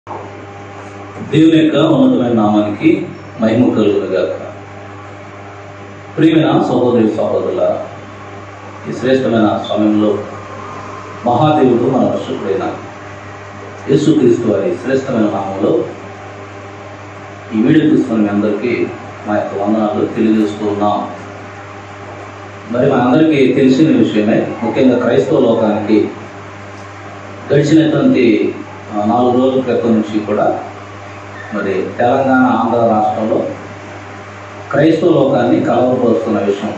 దేవుని యొక్క ఉన్నతమైన నామానికి మహిమ కలుగునుగాక ప్రియమైన సహోదరి సహోదరుల ఈ శ్రేష్టమైన సమయంలో మహాదేవుడు మన రక్షకుడైన యేసుక్రీస్తు వారి శ్రేష్టమైన నామంలో ఈ వీడియో చూస్తున్న మీ అందరికీ మా యొక్క వందనాలు తెలియజేస్తూ ఉన్నాం మరి మా అందరికీ తెలిసిన విషయమే ముఖ్యంగా క్రైస్తవ లోకానికి గడిచినటువంటి ఆ, నాలుగు రోజుల క్రితం నుంచి కూడా మరి తెలంగాణ ఆంధ్ర రాష్ట్రంలో క్రైస్తవ లోకాన్ని కలవరపరుస్తున్న విషయం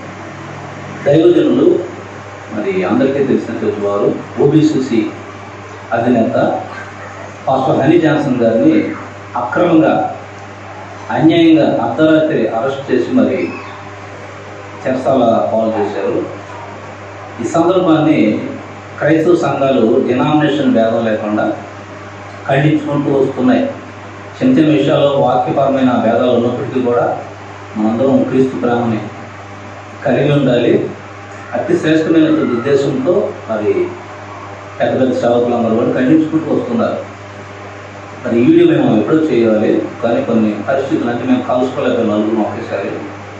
దైవజనులు మరి అందరికీ తెలిసినటువంటి వారు ఓబీసీసీ అధినేత పాస్టర్ హనీ జాన్సన్ గారిని అక్రమంగా అన్యాయంగా అర్ధరాత్రి అరెస్ట్ చేసి మరి చెరసాల పాలు చేశారు ఈ సందర్భాన్ని క్రైస్తవ సంఘాలు డినామినేషన్ భేదం లేకుండా ఖండించుకుంటూ వస్తున్నాయి చిన్న చిన్న విషయాల్లో వాక్యపరమైన భేదాలు ఉన్నప్పటికీ కూడా మనందరం క్రీస్తు ప్రేమని కలిగి ఉండాలి అతి శ్రేష్టమైన ఉద్దేశంతో మరి పెద్ద పెద్ద సేవకులందరూ కూడా ఖండించుకుంటూ వస్తున్నారు మరి ఈ వీడియో మేము ఎప్పుడో చేయాలి కానీ కొన్ని పరిస్థితులు అంటే మేము కలుసుకోలేక నలుగురు ఒకేసారి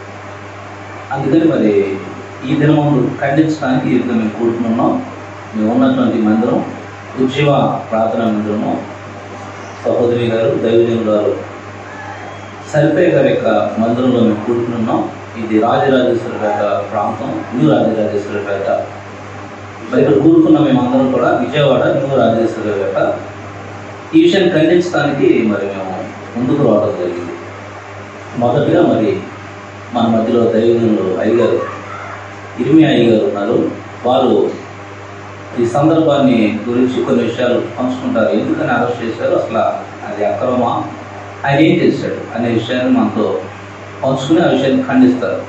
అందుకని మరి ఈ దినం ముందు ఖండించడానికి ఈ విధంగా మేము కూర్చున్నాం మేము ఉన్నటువంటి మందిరం ఉజ్జీవ ప్రార్థనా మందిరము సహోదరి గారు దైవజనులు గారు సరిపే గారి యొక్క మందిరంలో మేము కూర్చున్నాం ఇది రాజరాజేశ్వరపేట ప్రాంతం న్యూ రాజరాజేశ్వరపేట బయట కూరుకున్న మేమందరం కూడా విజయవాడ న్యూ రాజేశ్వరపేట ఈ విషయాన్ని ఖండించడానికి మరి మేము ముందుకు రావడం జరిగింది మొదటిగా మరి మన మధ్యలో దైవజనులు అయ్యగారు ఇరిమి అయ్యగారు ఉన్నారు వారు ఈ సందర్భాన్ని గురించి కొన్ని విషయాలు పంచుకుంటారు ఎందుకని అరెస్ట్ చేశారు అసలు అది అక్రమా ఆయన ఏం చేశాడు అనే విషయాన్ని మనతో పంచుకుని ఆ విషయాన్ని ఖండిస్తారు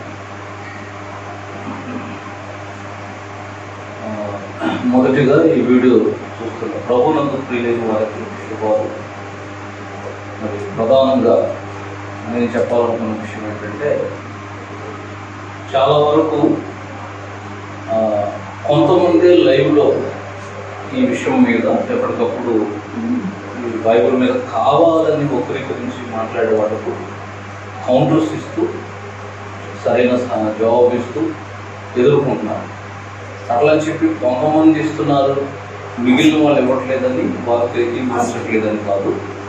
ఆ, మొదటిగా ఈ వీడియో చూస్తున్న ప్రభునందు ప్రియులైన వారికి శుభాలు మరి ప్రధానంగా నేను చెప్పాలనుకున్న విషయం ఏంటంటే చాలా వరకు ఆ, కొంతమంది లైవ్లో ఈ విషయం మీద ఎప్పటికప్పుడు ఈ బైబిల్ మీద కావాలని వక్రీకరించి మాట్లాడే వాళ్ళకు కౌంటర్స్ ఇస్తూ సరైన స- జవాబు ఇస్తూ ఎదుర్కొంటున్నారు అట్లా అని చెప్పి కొంతమంది ఇస్తున్నారు మిగిలిన వాళ్ళు ఇవ్వట్లేదని వారికి ఏకీభవించట్లేదని కాదు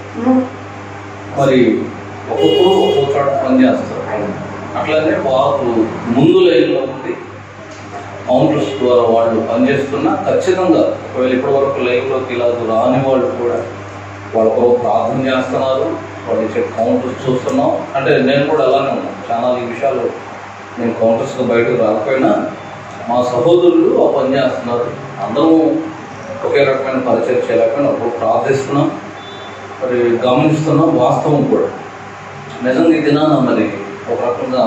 మరి ఒక్కొక్కరు ఒక్కొక్క చోట పనిచేస్తారు అట్లానే వారు ముందు లైన్లో ఉంది కౌంటర్స్ ద్వారా వాళ్ళు పనిచేస్తున్నా ఖచ్చితంగా ఒకవేళ ఇప్పటి వరకు లైవ్లోకి ఇలా రాని వాళ్ళు కూడా వాళ్ళ కొరకు ప్రార్థన చేస్తున్నారు వాళ్ళు ఇచ్చే కౌంటర్స్ చూస్తున్నాం అంటే నేను కూడా అలానే ఉన్నాను చాలా ఈ విషయాలు నేను కౌంటర్స్కి బయటకు రాకపోయినా మా సహోదరులు ఆ పని చేస్తున్నారు అందరూ ఒకే రకమైన పరిచయం చేయలేకపోయినా అప్పుడు ప్రార్థిస్తున్నాం మరి గమనిస్తున్నాం వాస్తవం కూడా నిజంగా ఈ దినాన మరి ఒక రకంగా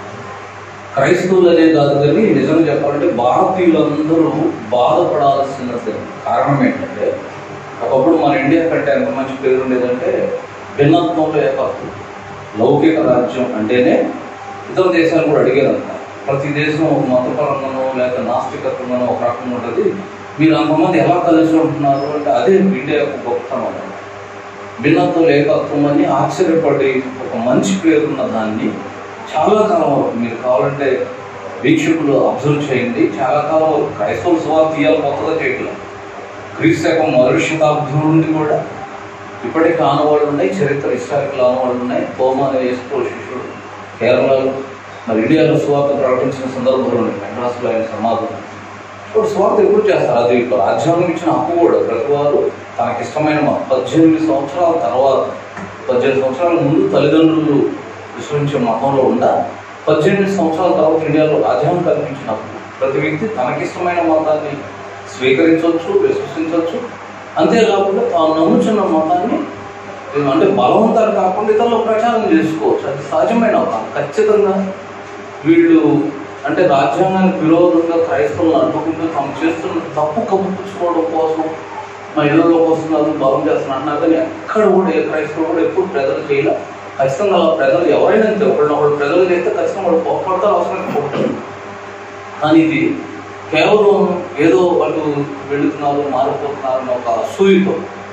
క్రైస్తవులనే కాదు కానీ నిజంగా చెప్పాలంటే భారతీయులందరూ బాధపడాల్సిన కారణం ఏంటంటే ఒకప్పుడు మన ఇండియా కంటే ఎంత మంచి పేరు ఉండేదంటే భిన్నత్వంలో ఏకత్వం లౌకిక రాజ్యం అంటేనే ఇతర దేశాలు కూడా అడిగేదంట ప్రతి దేశం ఒక మతపరంగానో లేక నాస్తికత్వంగానో ఒక రకంగా ఉంటుంది మీరు అంతమంది ఎలా కలిసి ఉంటున్నారు అంటే అదే ఇండియా యొక్క గొప్పతనం అన్నమాట. భిన్నత్వం ఏకత్వం అని ఆశ్చర్యపడి ఒక మంచి పేరున్న దాన్ని చాలా కాలం వరకు మీరు కావాలంటే వీక్షకులు అబ్జర్వ్ చేయండి చాలా కాలం వరకు క్రైస్తవ స్వార్థ తీయాలి కొత్తగా చేయట్లేదు క్రీస్తు యొక్క మొదటి శతాబ్దం నుండి కూడా ఇప్పటికీ ఆనవాళ్ళు ఉన్నాయి చరిత్ర హిస్టారికల్ ఆనవాళ్ళు ఉన్నాయి హోమాన వేసుకో శిష్యుడు కేరళలో మరి ఇండియాలో స్వార్థ ప్రకటించిన సందర్భాలు ఉన్నాయి మెడ్రాస్లో ఆయన సమాధానం ఇప్పుడు స్వార్థ ఎప్పుడు చేస్తారు అది రాజ్యాంగం ఇచ్చిన హక్కు కూడా ప్రతి వారు తనకి ఇష్టమైన మ- పద్దెనిమిది సంవత్సరాల తర్వాత పద్దెనిమిది సంవత్సరాల ముందు తల్లిదండ్రులు విశ్వసించే మతంలో ఉండ పద్దెనిమిది సంవత్సరాల తర్వాత ఇండియాలో రాజ్యాంగం కల్పించిన హక్కు ప్రతి వ్యక్తి తనకిష్టమైన మతాన్ని స్వీకరించవచ్చు విశ్వసించవచ్చు అంతేకాకుండా తాను నమ్ముచున్న మతాన్ని ఏం అంటే బలవంతాలు కాకుండా ఇతరులు ప్రచారం చేసుకోవచ్చు అది సహజమైన అవకాశం ఖచ్చితంగా వీళ్ళు అంటే రాజ్యాంగానికి విరోధంగా క్రైస్తవులను అడ్డుకుంటూ తాము చేస్తున్న తప్పు కప్పించుకోవడం కోసం మా ఇళ్ళలోకి వస్తున్నారు బలం చేస్తున్నారు అన్నా కానీ ఎక్కడ కూడా ఏ క్రైస్తవులు కూడా ఎప్పుడు ప్రజలు చేయలే ఖచ్చితంగా అలా ప్రజలు ఎవరైనా అంతే ఒకళ్ళు ప్రజలు చేస్తే ఖచ్చితంగా వాళ్ళు పోట్లాడతారు అవసరం పోతారు కానీ ఇది కేవలం ఏదో వాళ్ళు వెళుతున్నారు మారిపోతున్నారు అన్న ఒక అసూయతో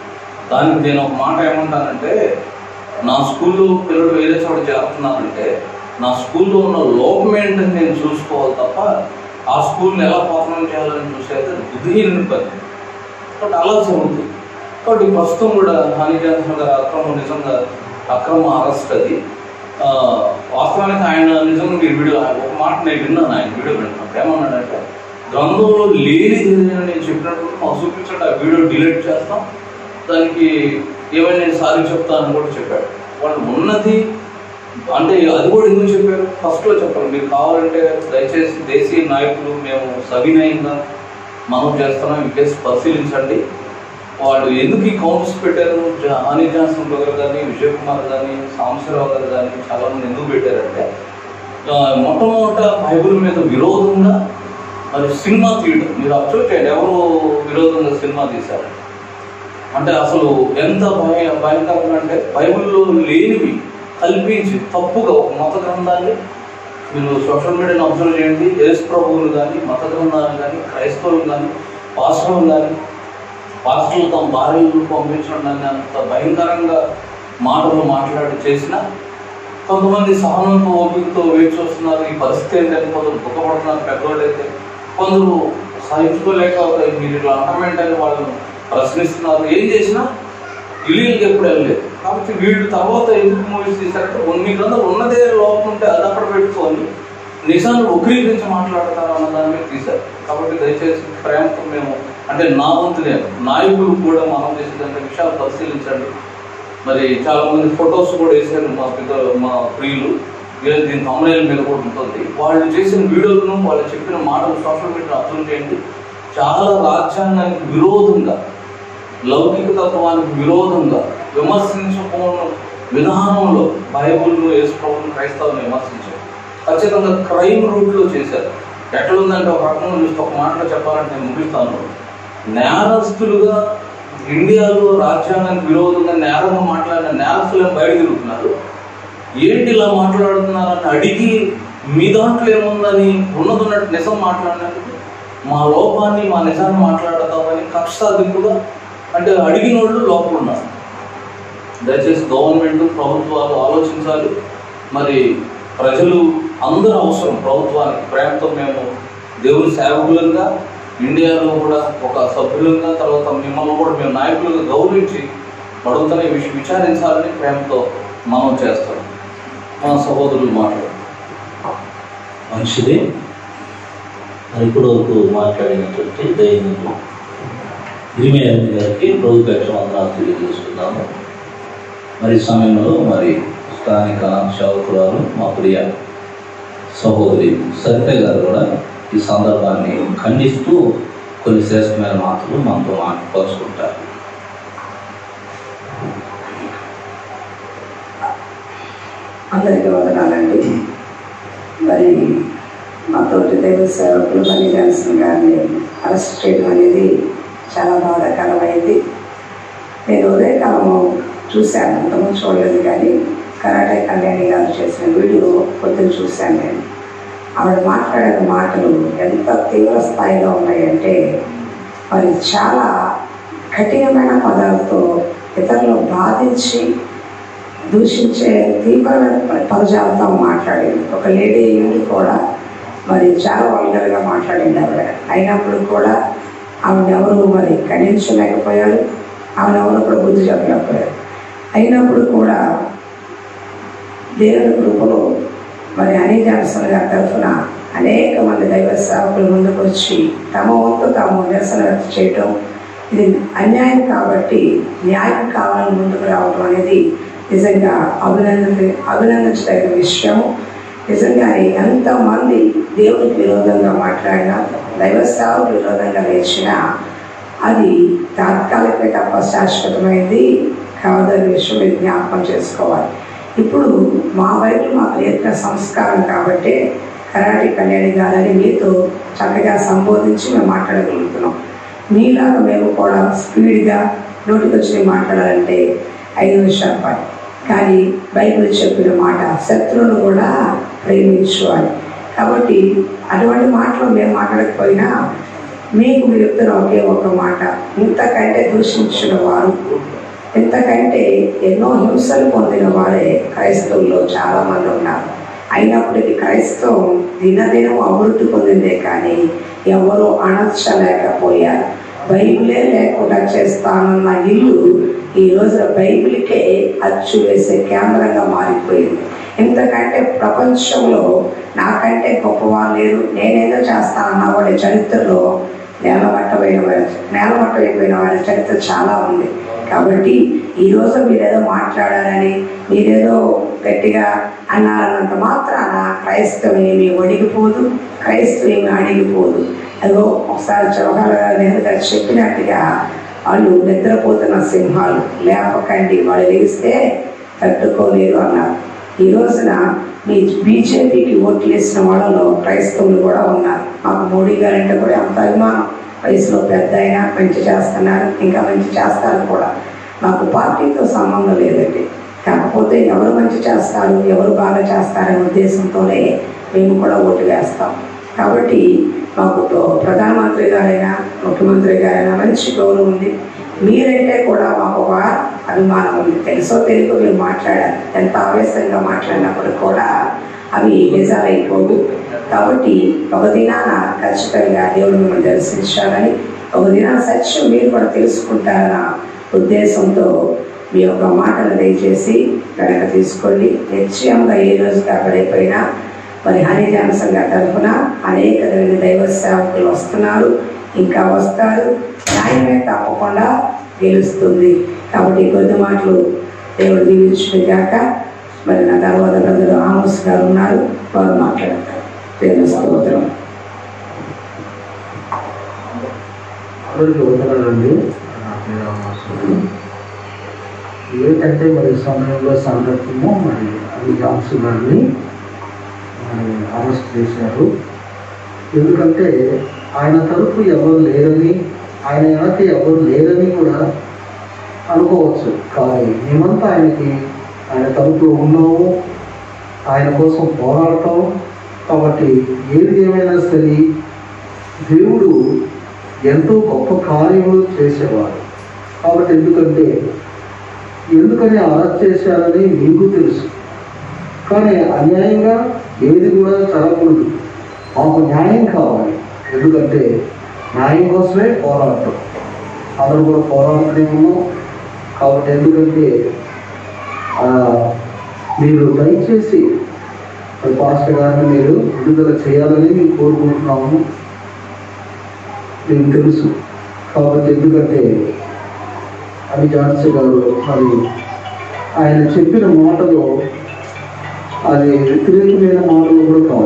దానికి నేను ఒక మాట ఏమంటానంటే నా స్కూల్లో పిల్లలు వేరే చోట చేరుతున్నారంటే నా స్కూల్లో ఉన్న లోపం ఏంటని నేను చూసుకోవాలి తప్ప ఆ స్కూల్ని ఎలా పాపనం చేయాలని చూసేది బుద్ధిహీనుని పని బట్ అలా జరుగుతుంది కాబట్టి ప్రస్తుతం కూడా హాని జాన్సన్ గారి అక్రమం నిజంగా అక్రమ అరెస్ట్ అది ఆ, వాస్తవానికి ఆయన నిజంగా మీరు వీడియో ఒక మాట నేను విన్నాను ఆయన వీడియో వింటున్నాను ఏమన్నాడంటే గ్రంథంలో లేనిది ఏదైనా నేను చెప్పినట్టు మాకు చూపించండి ఆ వీడియో డిలీట్ చేస్తాం దానికి ఏమైనా నేను సారీ చెప్తానని కూడా చెప్పాడు వాళ్ళు ఉన్నది అంటే అది కూడా ఎందుకు చెప్పారు ఫస్ట్లో చెప్పాలి మీరు కావాలంటే దయచేసి దేశీయ నాయకులు మేము సవినయంగా మనం చేస్తున్నాం ఈ కేసు పరిశీలించండి వాళ్ళు ఎందుకు ఈ కౌంటర్స్ పెట్టారు జా- హాని జాన్సన్ గారు కానీ విజయ్ కుమార్ కానీ సాంబశివరావు గారు కానీ చాలా మంది ఎందుకు పెట్టారంటే ఆ, మొట్టమొదట బైబిల్ మీద విరోధంగా మరి సినిమా తీయడం మీరు అబ్జర్వ్ చేయండి ఎవరు విరోధంగా సినిమా తీశారు అంటే అసలు ఎంత భయ భయంకరంగా అంటే బైబిల్లో లేనివి కల్పించి తప్పుగా ఒక మత గ్రంథాన్ని మీరు సోషల్ మీడియాని అబ్జర్వ్ చేయండి యేసు ప్రభువులు కానీ మత గ్రంథాలు కానీ క్రైస్తవులు కానీ పాస్టర్లు కానీ పాస్టర్లు తమ భార్యలు పంపించడం దాన్ని అంత భయంకరంగా మాటలు మాట్లాడి చేసిన కొంతమంది సహనంతో ఓపికతో వేచి చూస్తున్నారు ఈ పరిస్థితి ఏంటంటే కొందరు దుఃఖపడుతున్నారు పెద్దవాళ్ళు అయితే కొందరు సహించుకోలేక మీరు ఇట్లా అంటమేంటని వాళ్ళు ప్రశ్నిస్తున్నారు ఏం చేసినా ఇలీగల్గా ఎప్పుడు వెళ్ళలేదు కాబట్టి వీళ్ళు తర్వాత ఎందుకు మూవీస్ తీశారంటే కొన్ని గ్రంథాలు ఉన్నదే లోపం ఉంటే అది అక్కడ పెట్టుకొని నిజాన్ని వక్రీకరించి మాట్లాడతారు అన్న దాని మీద తీశారు కాబట్టి దయచేసి ప్రేమతో మేము అంటే నా వంతు నేను నాయకులు కూడా మనం చేసేదంటే విషయాలు పరిశీలించండి మరి చాలా మంది ఫొటోస్ కూడా వేసారు మా పెద్ద మా ప్రియులు వీళ్ళు దీని తమిళ మీద కూడా ఉంటుంది వాళ్ళు చేసిన వీడియోలను వాళ్ళు చెప్పిన మాటలు సోషల్ మీడియా అర్థం చేయండి చాలా రాజ్యాంగానికి విరోధంగా లౌకిక తత్వానికి విరోధంగా విమర్శించకుండా విధానంలో బైబుల్ను యేసుప్రభుని క్రైస్తవుని విమర్శించారు ఖచ్చితంగా క్రైమ్ రూట్లో చేశారు ఎట్లుందంటే ఒక రకంగా చూస్తే ఒక మాటలో చెప్పాలంటే నేను ముగిస్తాను నేరస్తులుగా ఇండియాలో రాజ్యాంగానికి విరోధంగా నేరంగా మాట్లాడిన నేరస్తులను బయట తిరుగుతున్నారు ఏంటి ఇలా మాట్లాడుతున్నారని అడిగి మీ దాంట్లో ఏముందని ఉన్నది ఉన్నట్టు నిజం మాట్లాడినందుకు మా లోపాన్ని మా నిజాన్ని మాట్లాడతామని కక్ష సాధింపుగా అంటే అడిగిన వాళ్ళు లోపల ఉన్నారు దయచేసి గవర్నమెంట్ ప్రభుత్వాలు ఆలోచించాలి మరి ప్రజలు అందరూ అవసరం ప్రభుత్వానికి ప్రేమతో మేము దేవుని సేవకులుగా ఇండియాలో కూడా ఒక సభ్యులుగా తర్వాత మిమ్మల్ని కూడా మేము నాయకులుగా గౌరవించి అడుగుతున్న ఈ విషయం విచారించాలని ప్రేమతో మనం చేస్తాం మా సహోదరులు మాట్లాడు మంచిది మరి ఇప్పుడు వరకు మాట్లాడినటువంటి దైనికులు గిరిమేయన్ గారికి ప్రభు పేట వందనాలు తెలియజేస్తున్నాము మరి ఈ సమయంలో మరి స్థానిక సేవకురాలు మా ప్రియ సహోదరి సరిత గారు కూడా ఈ సందర్భాన్ని ఖండిస్తూ కొన్ని శ్రేష్టమైన మాటలు మనతో మాట్లాడుకుంటారు అందరికీ వందనాలండి మరి మా తోటి దైవ సేవకులు మనీ జాన్సన్ గారిని అరెస్ట్ చేయడం అనేది చాలా బాధాకరమైంది నేను ఉదయకాలము చూశాను అంతకుముందు చూడలేదు కానీ కరాటే కళ్యాణి గారు చేసిన వీడియో పొద్దున్న చూశాను నేను ఆవిడ మాట్లాడిన మాటలు ఎంత తీవ్ర స్థాయిలో ఉన్నాయంటే మరి చాలా కఠినమైన పదాలతో ఇతరులను బాధించి దూషించే తీవ్రమైన పదజాలతో మాట్లాడింది ఒక లేడీ ఉండి కూడా మరి చాలా వల్గర్గా మాట్లాడింది ఆవిడ అయినప్పుడు కూడా ఆమెను ఎవరు మరి ఖండించలేకపోయారు ఆమెను ఎవరు కూడా బుద్ధి చెప్పలేకపోయారు అయినప్పుడు కూడా దేవుని కృపలో మరి అనీ జాన్సన్ గారి తరఫున అనేక మంది దైవ సేవకులు ముందుకు వచ్చి తమ వంతు తాము నిరసన వ్యక్తం చేయటం ఇది అన్యాయం కాబట్టి న్యాయం కావాలని ముందుకు రావడం అనేది నిజంగా అభినందన అభినందించదగిన విషయము నిజంగా ఎంతమంది దేవునికి విరోధంగా మాట్లాడినా దైవ సేవకు విరోధంగా లేచినా అది తాత్కాలిక తప్ప శాశ్వతమైంది కాదని విషయం మీరు జ్ఞాపకం చేసుకోవాలి ఇప్పుడు మా వైపు మాకు నేర్పిన సంస్కారం కాబట్టి కరాటి కళ్యాణి గారని మీతో చక్కగా సంబోధించి మేము మాట్లాడగలుగుతున్నాం మీలాగా మేము కూడా స్పీడ్గా నోటికి వచ్చి మాట్లాడాలంటే ఐదు నిమిషాలు పని కానీ బైబిల్ చెప్పిన మాట శత్రువును కూడా ప్రేమించు అని కాబట్టి అటువంటి మాటలు మేము మాట్లాడకపోయినా మీకు మీరు చెప్తున్న ఒకే ఒక మాట ఇంతకంటే దూషించిన వారు ఇంతకంటే ఎన్నో హింసలు పొందిన వారే క్రైస్తవుల్లో చాలా మంది ఉన్నారు అయినప్పటికీ క్రైస్తవం దినదినం అభివృద్ధి పొందిందే కానీ ఎవరు అణర్చలేకపోయారు బైబిలే లేకుండా చేస్తానన్న ఇల్లు ఈ రోజు బైబిల్కే అచ్చు వేసే కేంద్రంగా మారిపోయింది ఎందుకంటే ప్రపంచంలో నాకంటే గొప్పవాళ్ళు లేరు నేనేదో చేస్తానన్న వాడి చరిత్రలో నేలమట్టమైన వారి నేలమట్టమైపోయిన వారి చరిత్ర చాలా ఉంది కాబట్టి ఈరోజు మీరేదో మాట్లాడాలని మీరేదో గట్టిగా అన్నారన్నంత మాత్రాన క్రైస్తవం ఏమి ఒడిగిపోదు క్రైస్తవం ఏమి అడిగిపోదు అదో ఒకసారి చౌహాల గారు ఎందుకంటే చెప్పినట్టుగా వాళ్ళు నిద్రపోతున్న సింహాలు లేపకండి వాళ్ళు లేస్తే తట్టుకోలేరు అన్నారు ఈ రోజున మీ బీజేపీకి ఓట్లు వేసిన వాళ్ళలో క్రైస్తవులు కూడా ఉన్నారు మాకు మోడీ గారు అంటే కూడా అంత అభిమానం వయసులో పెద్ద అయినా మంచి చేస్తున్నారు ఇంకా మంచి చేస్తారు కూడా మాకు పార్టీతో సంబంధం లేదండి కాకపోతే ఎవరు మంచి చేస్తారు ఎవరు బాగా చేస్తారనే ఉద్దేశంతోనే మేము కూడా ఓటు వేస్తాం కాబట్టి మాకు ప్రధానమంత్రి గారైనా ముఖ్యమంత్రి గారైనా మంచి గౌరవం ఉంది మీరంటే కూడా మాకు ఒక అభిమానం ఉంది తెలుసో తెలుగు మీరు మాట్లాడారు ఎంత ఆవేశంగా మాట్లాడినప్పుడు కూడా అవి నిజాలైపోవు కాబట్టి ఒక దినాన ఖచ్చితంగా దేవుడు మిమ్మల్ని దర్శించాలని ఒక దినాన సత్యం మీరు కూడా తెలుసుకుంటారన్న ఉద్దేశంతో మీ యొక్క మాటలు దయచేసి వెనక తీసుకోండి నిశ్చయంగా ఏ రోజు అక్కడైపోయినా మరి హరిజన సంఘ తరఫున అనేక దైవ సేవకులు వస్తున్నారు ఇంకా వస్తారు న్యాయమే తప్పకుండా గెలుస్తుంది కాబట్టి ఈ కొద్ది మాటలు దేవుడు దీవించుకుని గాక మరి నా తర్వాత బ్రదర్ ఆమోస్ గారు ఉన్నారు వారు మాట్లాడతారు దేవుని స్తోత్రం అందరికీ వందనాలండి నా పేరు రామవాసు. ఏంటంటే మరి సమయంలో సందర్భము మరి అది జాన్సు గారిని మరి అరెస్ట్ చేశారు ఎందుకంటే ఆయన తరపు ఎవరు లేరని ఆయన వెనక ఎవరు లేరని కూడా అనుకోవచ్చు కానీ మేమంతా ఆయనకి ఆయన తరపులో ఉన్నాము ఆయన కోసం పోరాడతాం కాబట్టి ఏది ఏమైనా సరే దేవుడు ఎంతో గొప్ప కార్యములు చేసేవాడు కాబట్టి ఎందుకంటే ఎందుకని అరెస్ట్ చేశారని మీకు తెలుసు కానీ అన్యాయంగా ఏది కూడా జరగకూడదు మాకు న్యాయం కావాలి ఎందుకంటే న్యాయం కోసమే పోరాటం అందరూ కూడా పోరాడుతూనే ఉన్నాం కాబట్టి ఎందుకంటే ఆ, మీరు దయచేసి మరి పాస్టర్ గారిని మీరు విడుదల చేయాలని మేము కోరుకుంటున్నాము మీకు తెలుసు కాబట్టి ఎందుకంటే అని జాన్సీ గారు మరి ఆయన చెప్పిన మాటలు అది వ్యతిరేకమైన మాటలు కూడా కావు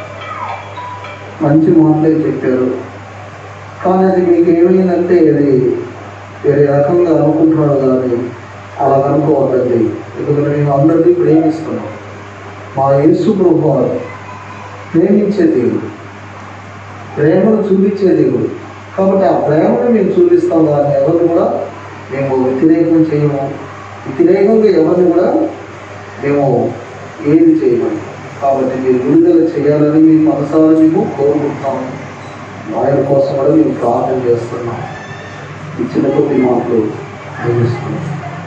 మంచి మాటలే చెప్పారు కానీ అది మీకు ఏమైందంటే అది వేరే రకంగా అనుకుంటున్నారు కానీ అలా అనుకోవద్దండి ఎందుకంటే మేము అందరినీ ప్రేమిస్తున్నాం మా యేసు ప్రభు వారు ప్రేమించే దేవుడు ప్రేమను చూపించే దేవుడు కాబట్టి ఆ ప్రేమను మేము చూపిస్తాం కానీ ఎవరిని కూడా మేము వ్యతిరేకం చేయము వ్యతిరేకంగా ఎవరిని కూడా మేము ఏది చేయము కాబట్టి మీరు విడుదల చేయాలని మీ మనసారి మేము కోరుకుంటున్నాము ఆయన కోసం కూడా మేము ప్రార్థన చేస్తున్నాం ఇచ్చిన కొద్ది మాటలు అందిస్తున్నాం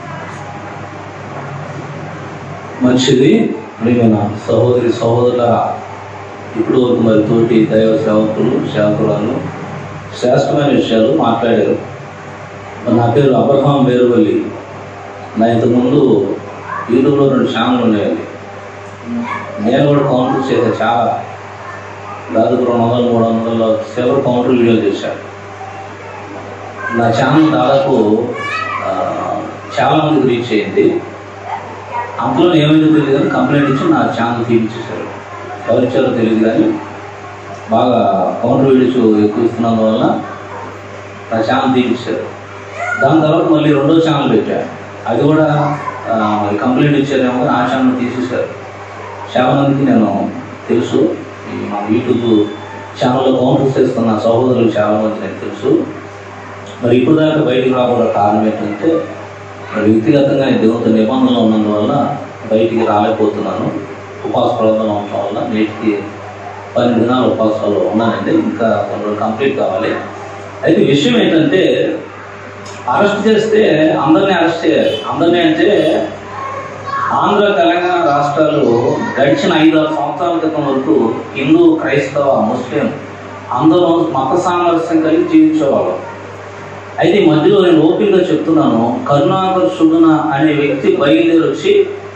మంచిది ప్రియమైన సహోదరి సహోదరుల ఇప్పుడు వరకు మరి తోటి దైవ సేవకులు సేవకులను శ్రేష్టమైన విషయాలు మాట్లాడారు మరి నా పేరు అబ్రహాం వేరువల్లి నా ఇంతకుముందు యూట్యూబ్లో రెండు ఛానల్ ఉండేవి నేను కూడా కౌంటర్ చేసే చాలా దాదాపు రెండు వందలు మూడు వందల సేవలు కౌంటర్ వీడియోలు చేశాను నా ఛానల్ దాదాపు ఆ, చాలా మందికి రీచ్ అయింది అందులో ఏమైందో తెలియదు కానీ కంప్లైంట్ ఇచ్చి నా ఛానల్ తీపించేశారు ఎవరు ఇచ్చారో తెలియదు కానీ బాగా కౌంటర్ వీడియోస్ ఎక్కువ ఇస్తున్నందువల్ల నా ఛానల్ తీపించారు దాని తర్వాత మళ్ళీ రెండో ఛానల్ పెట్టారు అది కూడా ఆ, మరి కంప్లైంట్ ఇచ్చారేమో కానీ ఆ ఛానల్ తీసేశారు చాలా మందికి నేను తెలుసు ఈ మన యూట్యూబ్ ఛానల్లో కౌంటర్స్ చేస్తున్న సహోదరులు చాలా మంది నాకు తెలుసు మరి ఇప్పుడు దాకా బయటకు రాకుండా కారణం ఏంటంటే మరి వ్యక్తిగతంగా నేను దేవునితో నిబంధనలు ఉన్నందువల్ల బయటికి రాలేకపోతున్నాను ఉపవాస ప్రాంతంలో ఉండటం వల్ల నేటికి పన్నెండు దినాలు ఉపవాసాలు ఉన్నానండి ఇంకా కొన్ని రోజులు కంప్లీట్ కావాలి అయితే విషయం ఏంటంటే అరెస్ట్ చేస్తే అందరినీ అరెస్ట్ చేయాలి అందరినీ అంటే ఆంధ్ర తెలంగాణ రాష్ట్రాలు గడిచిన ఐదు ఆరు సంవత్సరాల క్రితం వరకు హిందూ క్రైస్తవ ముస్లిం అందరూ మత సామరస్యం కలిగి జీవించేవాళ్ళం అయితే ఈ మధ్యలో నేను ఓపికగా చెప్తున్నాను కరుణాకర్ సుగుణ అనే వ్యక్తి బయలుదేరి వచ్చి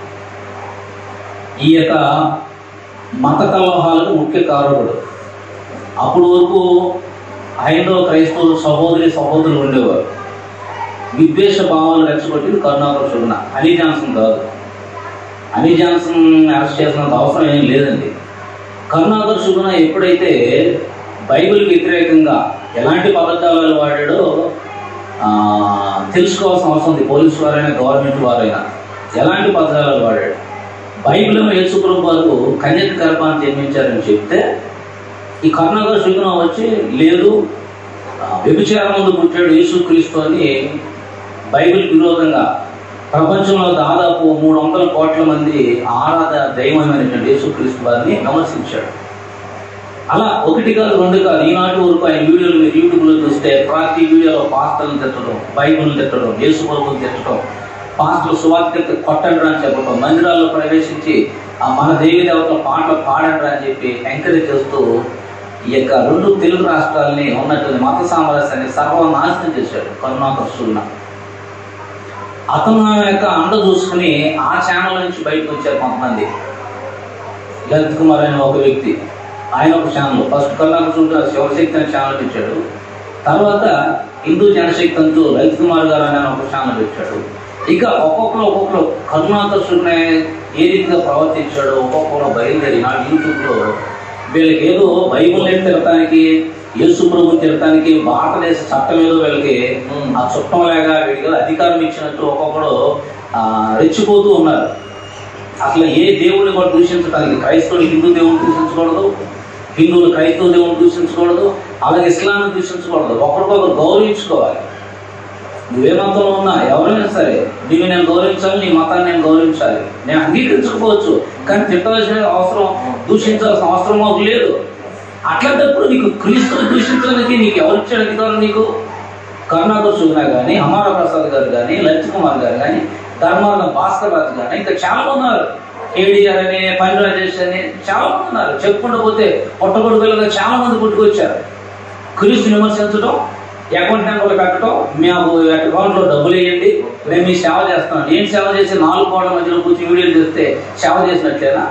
ఈ యొక్క మత కలహాలకు ముఖ్య కారకుడు అప్పటి వరకు హైందవ క్రైస్తవులు సహోదరి సహోదరులు ఉండేవారు విద్వేష భావాలు రెచ్చగొట్టింది కరుణాకర్ సుగుణ అలీ జాన్సన్ కాదు అలీ జాన్సన్ అరెస్ట్ చేసినంత అవసరం ఏం లేదండి కరుణాకర్ సుగుణ ఎప్పుడైతే బైబిల్ వ్యతిరేకంగా ఎలాంటి పదజాలాలు వాడాడో ఆ, తెలుసుకోవాల్సిన అవసరం ఉంది పోలీసు వారైనా గవర్నమెంట్ వారైనా ఎలాంటి పదజాలాలు వాడాడు బైబిల్ యేసుప్రభు వారు కన్యక గర్భాన్ని జన్మించారని చెప్తే ఈ కరుణాకర్ సుగుణ వచ్చి లేదు ఆ, వ్యభిచారం ముందు పుట్టాడు యేసుక్రీస్తు అని బైబిల్ విరోధంగా ప్రపంచంలో దాదాపు మూడు వందల కోట్ల మంది ఆరాధ దైవమైనటువంటి యేసుక్రీస్తు వారిని విమర్శించాడు అలా ఒకటి కాదు రెండు కాదు ఈనాటి వరకు ఆయన వీడియోలు మీరు యూట్యూబ్లో చూస్తే ప్రతి వీడియోలో పాస్టర్లు తిట్టడం బైబిల్ తిట్టడం యేసు ప్రభుని తిట్టడం పాస్టర్లు సువార్త కొట్టండి అని చెప్పడం మందిరాల్లో ప్రవేశించి ఆ మన దేవి దేవతల పాటలు పాడండి అని చెప్పి ఎంకరేజ్ చేస్తూ ఈ యొక్క రెండు తెలుగు రాష్ట్రాలని ఉన్నటువంటి మత సామరస్యాన్ని సర్వనాశనం చేశాడు కరుణాకర్ సుగుణ అతను యొక్క అండ చూసుకుని ఆ ఛానల్ నుంచి బయటకు వచ్చారు కొంతమంది లలిత్ కుమార్ అనే ఒక వ్యక్తి ఆయన ఒక ఛానల్ ఫస్ట్ కర్ణాటక చూడ శివశక్తి అనే ఛానల్ పెట్టాడు తర్వాత హిందూ జనశక్తి అంటూ లలిత్ కుమార్ గారు అనే ఒక ఛానల్ పెట్టాడు ఇక ఒక్కొక్కరు ఒక్కొక్కరు కరుణాకర్షుడిని ఏ రీతిగా ప్రవర్తించాడో ఒక్కొక్కరు బయలుదేరి నా యూట్యూబ్లో వీళ్ళకి ఏదో బైబుల్ని తిరగటానికి యేసు ప్రభుని తిరగటానికి భారతదేశ చట్టం ఏదో వీళ్ళకి ఉమ్. ఆ చుట్టం లేక వీడికి అధికారం ఇచ్చినట్టు ఒక్కొక్కడు ఆ, రెచ్చిపోతూ ఉన్నారు అసలు ఏ దేవుడిని కూడా దూషించడానికి క్రైస్తవులు హిందూ దేవుడిని దూషించకూడదు హిందువులు క్రైస్తవ దేవుడిని దూషించకూడదు అలాగే ఇస్లాంని దూషించకూడదు ఒకరికొకరు గౌరవించుకోవాలి నువ్వే మతంలో ఉన్నా ఎవరైనా సరే దీన్ని నేను గౌరవించాలి నీ మతాన్ని నేను గౌరవించాలి నేను అంగీకరించకపోవచ్చు కానీ తిట్టవలసిన అవసరం దూషించాల్సిన అవసరం మాకు లేదు అట్లాంటప్పుడు నీకు క్రీస్తుని దూషించడానికి నీకు ఎవరిచ్చాడు అధికారం నీకు కరుణాకర్ సుగుణ కానీ అమార ప్రసాద్ గారు కానీ లలిత్ కుమార్ గారు కానీ ధర్మాన భాస్కర్ రాజు కానీ ఇంకా చాలా మంది ఉన్నారు కేడీఆర్ అని పని రాజేష్ అని చాలా మంది ఉన్నారు చెప్పుకుంటూ పోతే పొట్టగొడుగులుగా చాలా మంది పుట్టుకొచ్చారు క్రీస్తు విమర్శించడం అకౌంట్ నెంబర్లు పెట్టడం మేము అకౌంట్లో డబ్బులు వేయండి మేము మీ సేవ చేస్తున్నాం ఏం సేవ చేసి నాలుగు కోట్ల మధ్యలో కూర్చొని వీడియోలు చేస్తే సేవ చేసినట్లేనా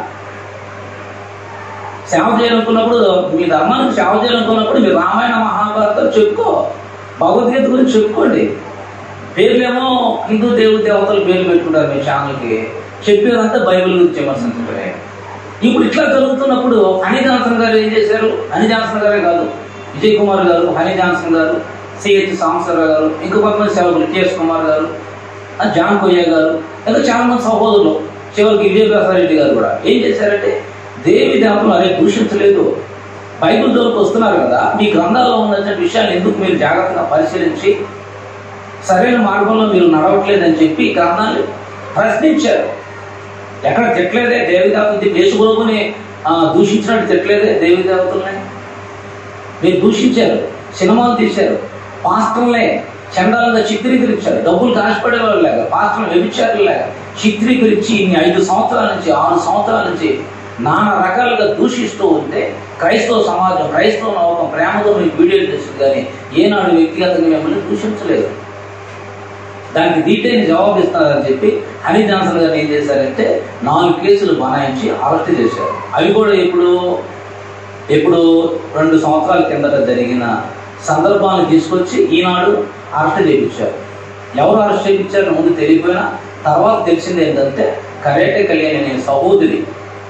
సేవ చేయాలనుకున్నప్పుడు మీ ధర్మానికి సేవ చేయాలనుకున్నప్పుడు మీ రామాయణ మహాభారతాలు చెప్పుకో భగవద్గీత గురించి చెప్పుకోండి పేర్లేమో హిందూ దేవుడు దేవతలు పేర్లు పెట్టుకుంటారు మీ ఛానల్కి చెప్పేదంతా బైబిల్ గురించి విమర్శించడమే ఇప్పుడు ఇట్లా జరుగుతున్నప్పుడు హనీ జాన్సన్ గారు ఏం చేశారు హనీ జాన్సన్ గారే కాదు విజయ్ కుమార్ గారు హనీ జాన్సన్ గారు సిహెచ్ సాంబశివరావు గారు ఇంకో కొంతమంది సేవకులు టిఎస్ కుమార్ గారు ఆ జాన్ కొయ్య గారు ఇంకా చాలా మంది సహోదరులు చివరికి విజయప్రసాద్ రెడ్డి గారు కూడా ఏం చేశారంటే దేవి దేవతలు అదే దూషించలేదు బైబిల్ జోలికి వస్తున్నారు కదా మీ గ్రంథాల్లో ఉన్న విషయాలు ఎందుకు మీరు జాగ్రత్తగా పరిశీలించి సరైన మార్గంలో మీరు నడవట్లేదని చెప్పి ఈ గ్రంథాన్ని ప్రశ్నించారు ఎక్కడ తిట్టలేదే దేవి దేవతలు దేశగురువుని దూషించినట్టు తిట్టలేదే దేవి దేవతల్ని మీరు దూషించారు సినిమాలు తీశారు పాస్టర్లే చండాలంగా చిత్రీకరించారు డబ్బులు కాసిపడే వాళ్ళు లేక పాస్టర్లు వ్యభిచారులు లేక చిత్రీకరించి ఇన్ని ఐదు సంవత్సరాల నుంచి ఆరు సంవత్సరాల నుంచి నానా రకాలుగా దూషిస్తూ ఉంటే క్రైస్తవ సమాజం క్రైస్తవ నమ్మకం ప్రేమతో మీకు వీడియోలు చేసింది కానీ ఏనాడు వ్యక్తిగతంగా మిమ్మల్ని దూషించలేదు దానికి డీటెయిల్ జవాబు ఇస్తారని చెప్పి హనీ జాన్సన్ గారు ఏం చేశారంటే నాలుగు కేసులు బనాయించి అరెస్ట్ చేశారు అవి కూడా ఇప్పుడు ఇప్పుడు రెండు సంవత్సరాల కిందట జరిగిన సందర్భాన్ని తీసుకొచ్చి ఈనాడు అరెస్ట్ చేయించారు ఎవరు అరెస్ట్ చేయించారు ముందు తెలియపోయినా తర్వాత తెలిసింది ఏంటంటే కరేటే కళ్యాణి అనే సహోదరి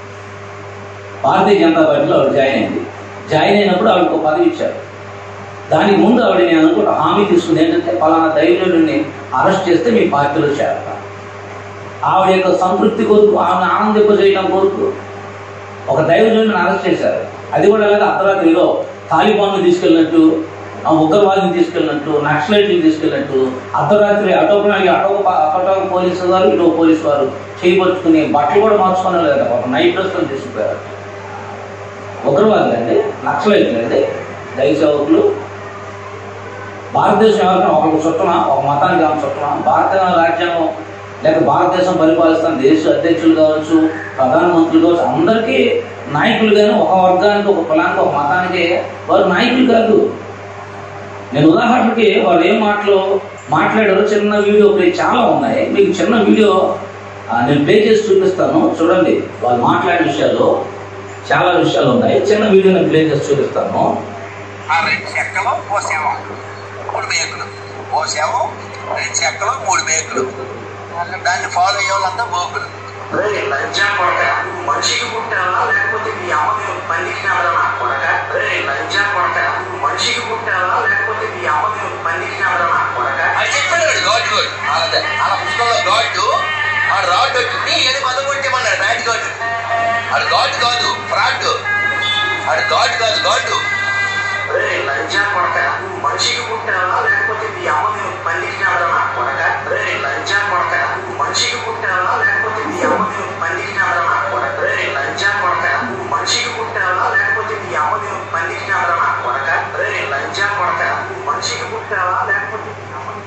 భారతీయ జనతా పార్టీలో ఆవిడ జాయిన్ అయింది జాయిన్ అయినప్పుడు ఆవిడకు ఒక పదవి ఇచ్చారు దానికి ముందు ఆవిడ నేను అనుకుంటా హామీ తీసుకుంది ఏంటంటే పలానా దైవజనుడిని అరెస్ట్ చేస్తే మీ పార్టీలో చేరతా ఆవిడ యొక్క సంతృప్తి కొరకు ఆమె ఆనందింపజేయడం కొరకు ఒక దైవజనుడిని అరెస్ట్ చేశారు అది కూడా అలాగే అర్ధరాత్రిలో తాలిబాన్లు తీసుకెళ్ళినట్టు ఆ ఉగ్రవాదిని తీసుకెళ్ళినట్టు నక్సలైట్ని తీసుకెళ్ళినట్టు అర్ధరాత్రి అటోపడానికి అటో అటో పోలీసు వారు ఇటో పోలీసు వారు చేయబట్టుకుని బట్టలు కూడా మార్చుకునే లేదా ఒక నైట్ డ్రెస్లో తీసుకుపోయారు ఉగ్రవాదులు అండి నక్సలైట్లు అండి దైవ సేవకులు భారతదేశం ఎవరికైనా ఒక చుట్టమా ఒక మతానికి ఏమైనా చుట్టమా భారత రాజ్యాంగం లేక భారతదేశం పరిపాలిస్తున్న దేశ అధ్యక్షులు కావచ్చు ప్రధానమంత్రులు కావచ్చు అందరికీ నాయకులు కానీ ఒక వర్గానికి ఒక కులానికి ఒక మతానికి వారు నాయకులు కాదు నేను ఉదాహరణకి వాళ్ళు ఏం మాటలు మాట్లాడారో చిన్న వీడియో ప్లే చాలా ఉన్నాయి మీకు చిన్న వీడియో ఆ, నేను ప్లే చేసి చూపిస్తాను చూడండి వాళ్ళు మాట్లాడే విషయాలు చాలా విషయాలు ఉన్నాయి చిన్న వీడియో నేను ప్లే చేసి చూపిస్తాను ఆ రెండు చెక్కలు ఓ శవం మూడు మేకులు ఓ శవం రెండు చెక్కలు మూడు మేకులు దాన్ని ఫాలో అయ్యే వాళ్ళంతా బోకులు రే లంచా కొడక నువ్వు మనిషికి పుట్టావా లేకపోతే మీ అమ్మకి పందికి నా కొడక రే లంచా కొడక నువ్వు మనిషికి పుట్టావా లేకపోతే మీ అమ్మకి పందికి నా కొడక అది చెప్పాడు వాడు గాడ్ గాడ్ అలా అలా పుస్తకంలో గాడ్ ఆ రాడ్ వచ్చింది ఏది పదం కొట్టేమన్నాడు బ్యాడ్ గాడ్ అది గాడ్ కాదు ఫ్రాడ్ అది గాడ్ కాదు గాడ్ రే లంచా కొడక నువ్వు మనిషికి పుట్టావా లేకపోతే మీ అమ్మకి పందికి నా కొడక రే లంచా కొడక నువ్వు మనిషికి పుట్టావా లేకపోతే మీ అమ్మకి పందికి నా కొడక రే లంచా కొడక నువ్వు మనిషికి పుట్టావా లేకపోతే మీ అమ్మకి పందికి నా కొడక రే లంచా కొడక నువ్వు మనిషికి పుట్టావా లేకపోతే మీ అమ్మకి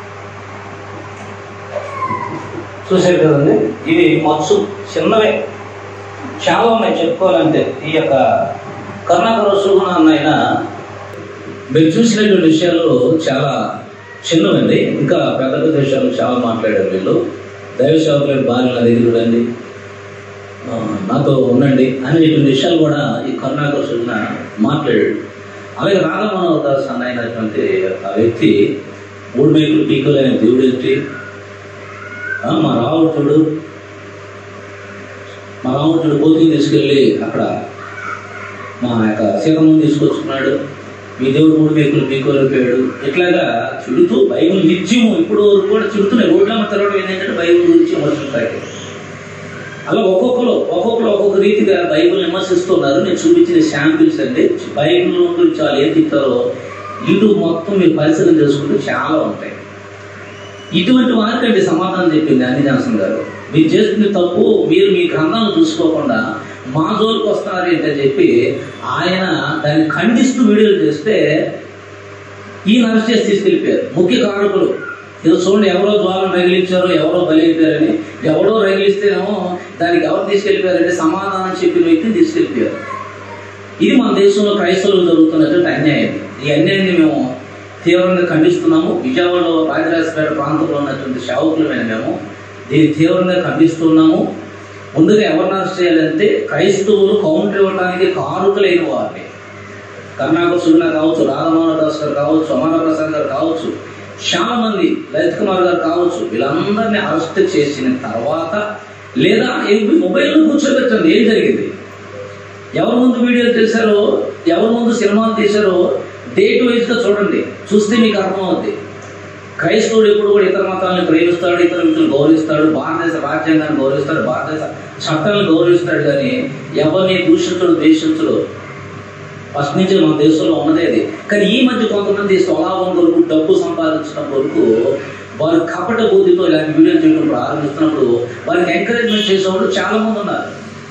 చూసారు కదండి ఇవి మత్సు చిన్నవే చాలా ఉన్నాయి చెప్పుకోవాలంటే ఈ యొక్క కర్ణాకర రసుగుణ అన్న మీరు చూసినటువంటి విషయాలు చాలా చిన్నవండి ఇంకా పెద్ద పెద్ద విషయాలు చాలా మాట్లాడారు వీళ్ళు దైవ సేవకుల భార్య నా దగ్గర చూడండి ఆ, నాతో ఉండండి అనేటువంటి విషయాలు కూడా ఈ కరుణాకర్ సుగుణ మాట్లాడాడు అలాగే రాధమనోహర్ దాస్ అన్న అయినటువంటి ఆ వ్యక్తి మూడు మేకులు పీకులైన దేవుడు ఏంటి ఆ, మా రావణుడు మా రావణుడు కోతిని తీసుకెళ్ళి అక్కడ మా యొక్క సీతమ్మని తీసుకొచ్చుకున్నాడు మీ దేవుడు మూడు మేకులు పీకోలేకపోయాడు ఇట్లాగా చుడుతూ బైబుల్ నిత్యము ఇప్పుడు వరకు కూడా చుడుతున్నాయి రోడ్ల తిరగడం ఏంటంటే బైబుల్ గురించి విమర్శిస్తాయి అలా ఒక్కొక్కరు ఒక్కొక్కరు ఒక్కొక్క రీతిగా బైబుల్ విమర్శిస్తున్నారు నేను చూపించిన శాంపిల్స్ అంటే బైబిల్ గురించి వాళ్ళు ఏం చెప్తారో యూట్యూబ్ మొత్తం మీరు పరిశీలన చేసుకుంటే చాలా ఉంటాయి ఇటువంటి వారికంటే సమాధానం చెప్పింది అన్ని జాన్సన్ గారు మీరు చేస్తున్న తప్పు మీరు మీ గ్రంథాలను చూసుకోకుండా మా జోలికి వస్తున్నారు ఏంటని చెప్పి ఆయన దాన్ని ఖండిస్తూ వీడియోలు చేస్తే ఈయన అరెస్ట్ చేసి తీసుకెళ్ళిపోయారు ముఖ్య కారకులు ఇది చూడండి ఎవరో జ్వాలను రగిలించారో ఎవరో బలైపోయారని ఎవడో రగిలిస్తేనేమో దానికి ఎవరు తీసుకెళ్ళిపోయారంటే సమాధానం చెప్పిన వ్యక్తిని తీసుకెళ్ళిపోయారు ఇది మన దేశంలో క్రైస్తవులు జరుగుతున్నటువంటి అన్యాయం ఈ అన్యాయాన్ని మేము తీవ్రంగా ఖండిస్తున్నాము విజయవాడలో రాజరాజపేట ప్రాంతంలో ఉన్నటువంటి సేవకులమైన మేము దీన్ని తీవ్రంగా ఖండిస్తున్నాము ముందుగా ఎవరిని అరెస్ట్ చేయాలంటే క్రైస్తవులు కౌంటర్ ఇవ్వడానికి కారుకులైన వారిని కర్ణాకర్ సుగుణ కావచ్చు రాధమోహన్ దాస్ గారు కావచ్చు అమర ప్రసాద్ గారు కావచ్చు చాలా మంది లలిత్ కుమార్ గారు కావచ్చు వీళ్ళందరినీ అరెస్ట్ చేసిన తర్వాత లేదా ఏమి మొబైల్లో కూర్చోబెట్టండి ఏం జరిగింది ఎవరి ముందు వీడియోలు చేశారో ఎవరి ముందు సినిమాలు తీశారో డేట్ వైజ్గా చూడండి చూస్తే మీకు అర్థమవుద్ది క్రైస్తవుడు ఎప్పుడు కూడా ఇతర మతాలను ప్రేమిస్తాడు ఇతర వ్యక్తులు గౌరవిస్తాడు భారతదేశ రాజ్యాంగాన్ని గౌరవిస్తాడు భారతదేశ చట్టాలను గౌరవిస్తాడు కానీ ఎవరిని దూషించడు ద్వేషించడు ఫస్ట్ నుంచి మన దేశంలో ఉన్నదే అది కానీ ఈ మధ్య కొంతమంది స్వలాభం కొరకు డబ్బు సంపాదించడం కొరకు వారు కపట బుద్ధితో ఇలాంటి వీడియోలు చేయడం ప్రారంభిస్తున్నప్పుడు వారికి ఎంకరేజ్మెంట్ చేసేవాళ్ళు చాలా మంది ఉన్నారు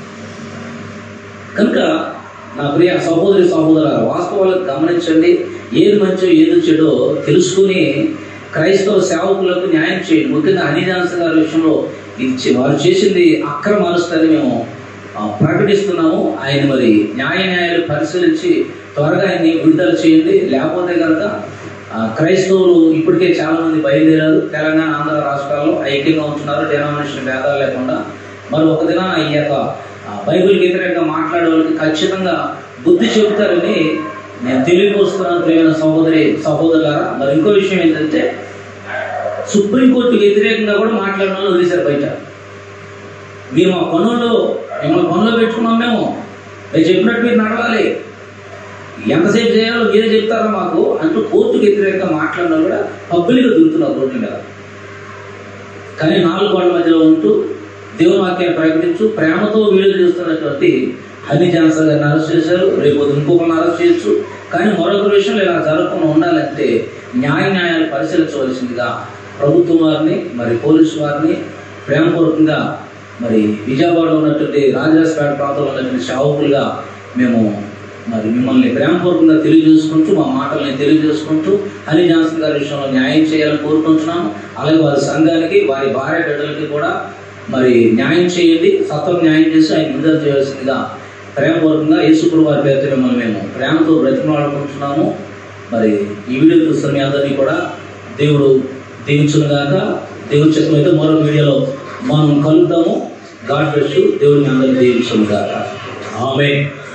కనుక నా ప్రియ సహోదరి సహోదర వాస్తవాలకు గమనించండి ఏది మంచో ఏది చెడో తెలుసుకుని క్రైస్తవ సేవకులకు న్యాయం చేయండి ముఖ్యంగా హనీ జాన్సన్ గారి విషయంలో ఇది చే- వారు చేసింది అక్రమ అరెస్ట్ మేము ఆ, ప్రకటిస్తున్నాము ఆయన మరి న్యాయ న్యాయాలు పరిశీలించి త్వరగా ఆయన్ని విడుదల చేయండి లేకపోతే కనుక ఆ, క్రైస్తవులు ఇప్పటికే చాలా మంది బయలుదేరారు తెలంగాణ ఆంధ్ర రాష్ట్రాల్లో ఐక్యంగా ఉంటున్నారు డెనామినేషన్ భేదాలు లేకుండా మరి ఒక దిన ఈ యొక్క ఆ, బైబిల్ వ్యతిరేకంగా మాట్లాడే వాళ్ళకి ఖచ్చితంగా బుద్ధి చెబుతారని నేను తెలియపోస్తున్నాను ప్రియమైన సహోదరి సహోదరులారా మరి ఇంకో విషయం ఏంటంటే సుప్రీంకోర్టు వ్యతిరేకంగా కూడా మాట్లాడిన వాళ్ళు వదిలేశారు బయట మీరు మా పనుల్లో మిమ్మల్ని పనుల్లో పెట్టుకున్నాం మేము మేము చెప్పినట్టు మీరు నడవాలి ఎంతసేపు చేయాలో మీరే చెప్తారా మాకు అంటూ కోర్టుకు వ్యతిరేకంగా మాట్లాడినా కూడా పబ్లిక్గా దిగుతున్నారు రోడ్ల మీద కానీ నాలుగు గోడల మధ్యలో ఉంటూ దేవుని వాక్యాన్ని ప్రకటించు ప్రేమతో వీడియో చేస్తున్నటువంటి హనీ జాన్సన్ గారిని అరెస్ట్ చేశారు రేపు ఇంకొకరిని అరెస్ట్ చేయొచ్చు కానీ మరొక విషయంలో ఇలా జరగకుండా ఉండాలంటే న్యాయ న్యాయాలు పరిశీలించవలసిందిగా ప్రభుత్వం వారిని మరి పోలీసు వారిని ప్రేమపూర్వకంగా మరి విజయవాడలో ఉన్నటువంటి రాజరాజపేట ప్రాంతంలో ఉన్నటువంటి సేవకులుగా మేము మరి మిమ్మల్ని ప్రేమపూర్వకంగా తెలియజేసుకుంటూ మా మాటల్ని తెలియజేసుకుంటూ హరి జాన్సన్ గారి విషయంలో న్యాయం చేయాలని కోరుకుంటున్నాము అలాగే వారి సంఘానికి వారి భార్య బిడ్డలకి కూడా మరి న్యాయం చేయండి సత్వం న్యాయం చేసి ఆయన విడుదల చేయాల్సిందిగా ప్రేమపూర్వకంగా యేసుకుడు వారి పేరుతో మిమ్మల్ని మేము ప్రేమతో బ్రతిమాడుకుంటున్నాము మరి ఈ వీడియో చూస్తున్న మీ అందరినీ కూడా దేవుడు దీవించునుగాక దేవుడి చిత్తం అయితే మరో వీడియోలో మనం కలుద్దాము గాడ్ బ్లెస్ యు దేవుడిని అందరినీ దీవించునుగాక ఆమె